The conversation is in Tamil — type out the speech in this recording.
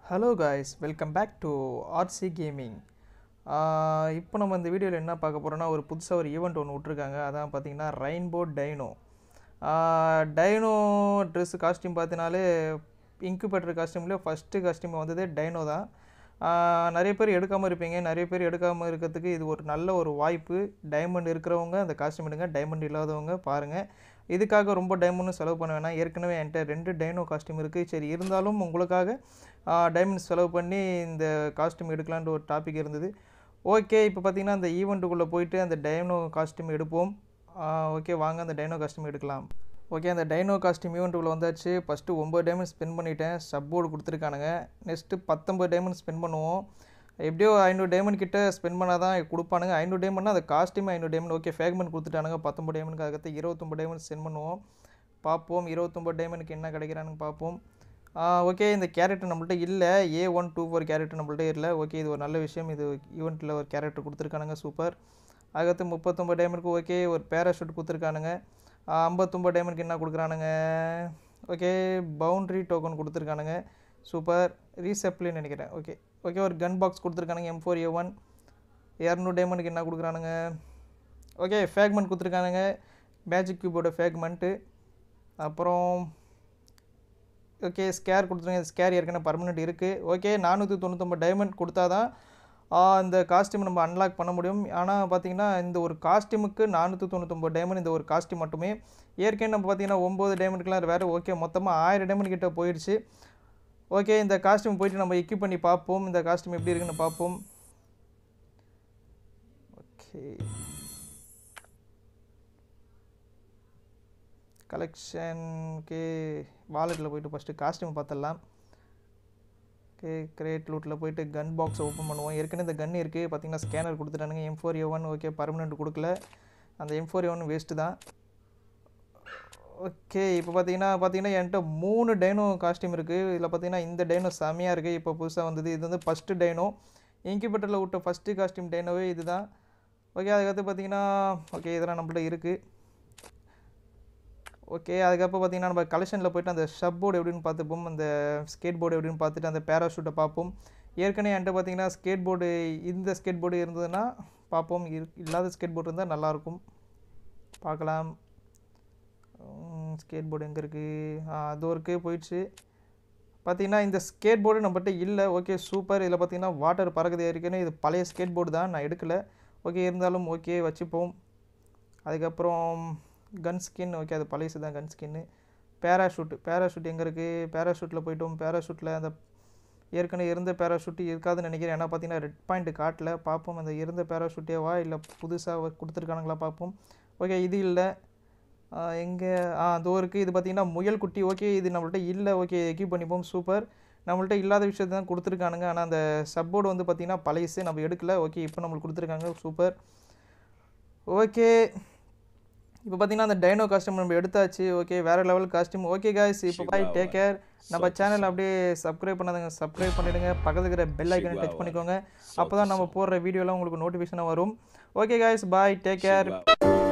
hello guys welcome back to RC gaming இப்போ நம்ம இந்த வீடியோவில் என்ன பார்க்க போகிறோம்னா ஒரு புதுசாக ஒரு ஈவெண்ட் ஒன்று விட்ருக்காங்க அதான் பார்த்தீங்கன்னா rainbow dino dino dress costume பார்த்தினாலே இன்குபேட்டர் காஸ்டியூம்லேயே ஃபஸ்ட்டு காஸ்டியூம் வந்ததே டைனோ தான் ஆஹ் நிறைய பேர் எடுக்காமல் இருப்பீங்க நிறைய பேர் எடுக்காமல் இருக்கிறதுக்கு இது ஒரு நல்ல ஒரு வாய்ப்பு டைமண்ட் இருக்கிறவங்க அந்த காஸ்டியூம் எடுங்க டைமண்ட் இல்லாதவங்க பாருங்கள் இதுக்காக ரொம்ப டைமண்டும் செலவு பண்ண வேணாம் ஏற்கனவே என்கிட்ட ரெண்டு டைனோ காஸ்டியூம் இருக்குது சரி இருந்தாலும் உங்களுக்காக டைமண்ட் செலவு பண்ணி இந்த காஸ்டியூம் எடுக்கலான்ற ஒரு டாபிக் இருந்தது ஓகே இப்போ பார்த்தீங்கன்னா அந்த ஈவெண்ட்டுக்குள்ளே போயிட்டு அந்த டைனோ காஸ்டியூம் எடுப்போம் ஓகே வாங்க அந்த டைனோ காஸ்டியூம் எடுக்கலாம் ஓகே அந்த டைனோ காஸ்டியூம் ஈவெண்ட்டுக்குள்ளே வந்தாச்சு ஃபஸ்ட்டு ஒம்பது டைமண்ட் ஸ்பெண்ட் பண்ணிட்டேன் சப்போர்டு கொடுத்துருக்கானுங்க நெக்ஸ்ட்டு பத்தொம்பது டைமண்ட் ஸ்பெண்ட் பண்ணுவோம் எப்படியோ ஐநூறு டைமண்ட் கிட்ட ஸ்பெண்ட் பண்ணால் தான் கொடுப்பானுங்க ஐநூறு டைமண்ட்னா அந்த காஸ்டியூம் ஐநூறு டைமண்ட் ஓகே ஃபேக்மெண்ட் கொடுத்துட்டானுங்க பத்தொம்பது டைமண்ட்க்கு அதுக்கடுத்து இருபத்தொம்பது டைமண்ட் சென்ட் பண்ணுவோம் பார்ப்போம் இருபத்தொம்பது டைமண்ட்க்கு என்ன கிடைக்கிறானுங்க பார்ப்போம் ஓகே இந்த கேரக்டர் நம்மள்ட்ட இல்லை A one two four character நம்மள்ட்ட இல்லை ஓகே இது ஒரு நல்ல விஷயம் இது ஈவெண்ட்டில் ஒரு கேரக்டர் கொடுத்துருக்கானுங்க சூப்பர் அதுக்கடுத்து முப்பத்தொம்பது டைமண்ட்க்கு ஓகே ஒரு பேராஷூட் கொடுத்துருக்கானுங்க ஐம்பத்தொம்பது டைமண்ட்க்கு என்ன கொடுக்குறானுங்க ஓகே பவுண்ட்ரி டோக்கன் கொடுத்துருக்கானுங்க சூப்பர் ரீசெப்ளின்னு நினைக்கிறேன் ஓகே ஓகே ஒரு கன் பாக்ஸ் கொடுத்துருக்கானுங்க எம் ஃபோர் ஏ ஒன் இரநூறு டைமண்ட்க்கு என்ன கொடுக்குறானுங்க ஓகே ஃபேக்மெண்ட் கொடுத்துருக்கானுங்க மேஜிக் கியூபோட ஃபேக்மெண்ட்டு அப்புறம் ஓகே ஸ்கேர் கொடுத்துருங்க ஸ்கேர் ஏற்கனவே பர்மனெண்ட் இருக்குது ஓகே நானூற்றி தொண்ணூத்தொம்பது டைமண்ட் கொடுத்தா தான் இந்த காஸ்டியூம் நம்ம அன்லாக் பண்ண முடியும் ஆனால் பார்த்தீங்கன்னா இந்த ஒரு காஸ்டியூமுக்கு நானூற்றி தொண்ணூத்தொம்பது டைமண்ட் இந்த ஒரு காஸ்டியூம் மட்டுமே ஏற்கனவே நம்ம பார்த்தீங்கன்னா ஒம்பது டைமண்ட்க்குலாம் வேறு ஓகே மொத்தமாக ஆயிரம் டைமண்ட் கிட்ட போயிடுச்சு ஓகே இந்த காஸ்டியூம் போயிட்டு நம்ம எக்யூப் பண்ணி பார்ப்போம் இந்த காஸ்டியூம் எப்படி இருக்குன்னு பார்ப்போம் ஓகே கலெக்ஷனுக்கு வாலெட்டில் போயிட்டு ஃபஸ்ட்டு காஸ்டியூம் பார்த்துடலாம் ஓகே கிரேட் லூட்டில் போயிட்டு கன் பாக்ஸ் ஓப்பன் பண்ணுவோம் ஏற்கனவே இந்த கன் இருக்குது பார்த்தீங்கன்னா ஸ்கேனர் கொடுத்துட்டானுங்க M four A one okay permanent கொடுக்கல அந்த M four A one waste தான் ஓகே இப்போ பார்த்தீங்கன்னா பார்த்தீங்கன்னா என்கிட்ட மூணு டைனோ காஸ்டியூம் இருக்குது இதில் பார்த்தீங்கன்னா இந்த டைனோ செமையாக இருக்குது இப்போ புதுசாக வந்தது இது வந்து ஃபஸ்ட்டு டைனோ இன்குபேட்டரில் விட்ட ஃபஸ்ட்டு காஸ்டியூம் டைனோவே இது தான் ஓகே அதுக்கடுத்து பார்த்தீங்கன்னா ஓகே இதெல்லாம் நம்மள்ட்ட இருக்குது ஓகே அதுக்கப்புறம் பார்த்தீங்கன்னா நம்ம கலெக்ஷனில் போய்ட்டு அந்த ஷப் போர்டு எப்படின்னு பார்த்துப்போம் அந்த ஸ்கேட் போர்டு எப்படின்னு பார்த்துட்டு அந்த பேராஷூட்டை பார்ப்போம் ஏற்கனவே என்கிட்ட பார்த்தீங்கன்னா ஸ்கேட் போர்டு இந்த ஸ்கேட் போர்டு இருந்ததுன்னா பார்ப்போம் இல்லாத ஸ்கேட் போர்டு இருந்தால் நல்லாயிருக்கும் பார்க்கலாம் ஸ்கேட் போர்டு எங்கே இருக்குது அது ஒர்க்கே போயிடுச்சு பார்த்தீங்கன்னா இந்த ஸ்கேட் போர்டு நம்மகிட்ட இல்லை ஓகே சூப்பர் இதில் பார்த்தீங்கன்னா வாட்டர் பறக்குது ஏற்கனவே இது பழைய ஸ்கேட் போர்டு தான் நான் எடுக்கலை ஓகே இருந்தாலும் ஓகே வச்சுப்போம் அதுக்கப்புறம் கன் ஸ்கின் ஓகே அது பழையசு தான் கன் ஸ்கின்னு பேராஷூட் பேராஷூட் எங்கே இருக்குது பேராஷூட்டில் போயிட்டோம் பேராஷூட்டில் அந்த ஏற்கனவே இருந்த பேராஷூட் இருக்காதுன்னு நினைக்கிறேன் ஏன்னா பார்த்தீங்கன்னா ரெட் பாயிண்ட் காட்டல பார்ப்போம் அந்த இருந்த பேராஷூட்டேவா இல்லை புதுசாக கொடுத்துருக்கானுங்களா பார்ப்போம் ஓகே இது இல்லை எங்கே ஆ அது இருக்குது இது பார்த்தீங்கன்னா முயல் குட்டி ஓகே இது நம்மள்ட்ட இல்லை ஓகே எக்யூப் பண்ணிப்போம் சூப்பர் நம்மள்ட்ட இல்லாத விஷயத்தை தான் கொடுத்துருக்கானுங்க ஆனால் அந்த சப்போர்டு வந்து பார்த்திங்கன்னா பழையசு நம்ம எடுக்கல ஓகே இப்போ நம்மளுக்கு கொடுத்துருக்காங்க சூப்பர் ஓகே இப்போ பார்த்தீங்கன்னா அந்த டைனோ காஸ்டியூம் நம்ம எடுத்தாச்சு ஓகே வேறு லெவல் காஸ்டியூம் ஓகே காய்ஸ் இப்போ பாய் டேக் கேர் நம்ம சேனல் அப்படியே சப்ஸ்கிரைப் பண்ணாதுங்க சப்ஸ்கிரைப் பண்ணிடுங்க பக்கத்துல இருக்கிற பெல் ஐக்கனை டச் பண்ணிக்கோங்க அப்போ தான் நம்ம போடுற வீடியோலாம் உங்களுக்கு நோட்டிஃபிகேஷனாக வரும் okay guys bye take care